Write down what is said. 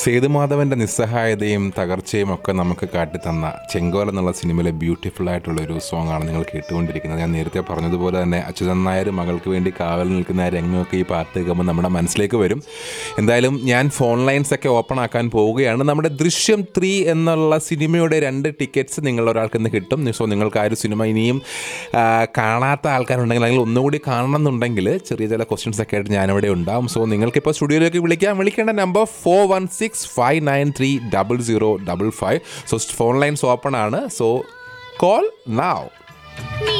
സേതുമാധവന്റെ നിസ്സഹായതയും തകർച്ചയും ഒക്കെ നമുക്ക് കാട്ടിത്തന്ന ചെങ്കോൽ എന്നുള്ള സിനിമയിലെ ബ്യൂട്ടിഫുൾ ആയിട്ടുള്ള ഒരു സോങ് ആണ് നിങ്ങൾ കേട്ടുകൊണ്ടിരിക്കുന്നത് ഞാൻ നേരത്തെ പറഞ്ഞതുപോലെ തന്നെ അച്യുതൻ നായർ മകൾക്ക് വേണ്ടി കാവൽ നിൽക്കുന്ന ആ രംഗമൊക്കെ ഈ പാട്ട് കേൾക്കുമ്പോൾ നമ്മുടെ മനസ്സിലേക്ക് വരും എന്തായാലും ഞാൻ ഫോൺ ലൈൻസ് ഒക്കെ ഓപ്പൺ ആക്കാൻ പോവുകയാണ് നമ്മുടെ ദൃശ്യം ത്രീ എന്നുള്ള സിനിമയുടെ രണ്ട് ടിക്കറ്റ്സ് നിങ്ങൾ ഒരാൾക്ക് ഇന്ന് കിട്ടും സോ നിങ്ങൾക്ക് ആ ഒരു സിനിമ ഇനിയും ആ, കാണാത്ത ആൾക്കാരുണ്ടെങ്കിൽ അല്ലെങ്കിൽ ഒന്നുകൂടി കാണണം എന്നുണ്ടെങ്കിൽ ചെറിയ ചില ക്വസ്റ്റ്യൻസ് ഒക്കെ ആയിട്ട് ഞാനിവിടെ ഉണ്ടാവും സോ നിങ്ങൾക്കിപ്പോൾ സ്റ്റുഡിയോയിലേക്ക് വിളിക്കാം വിളിക്കേണ്ട number four one six five nine three double zero double five so phone lines open ആണ് സോ കോൾ നാവ്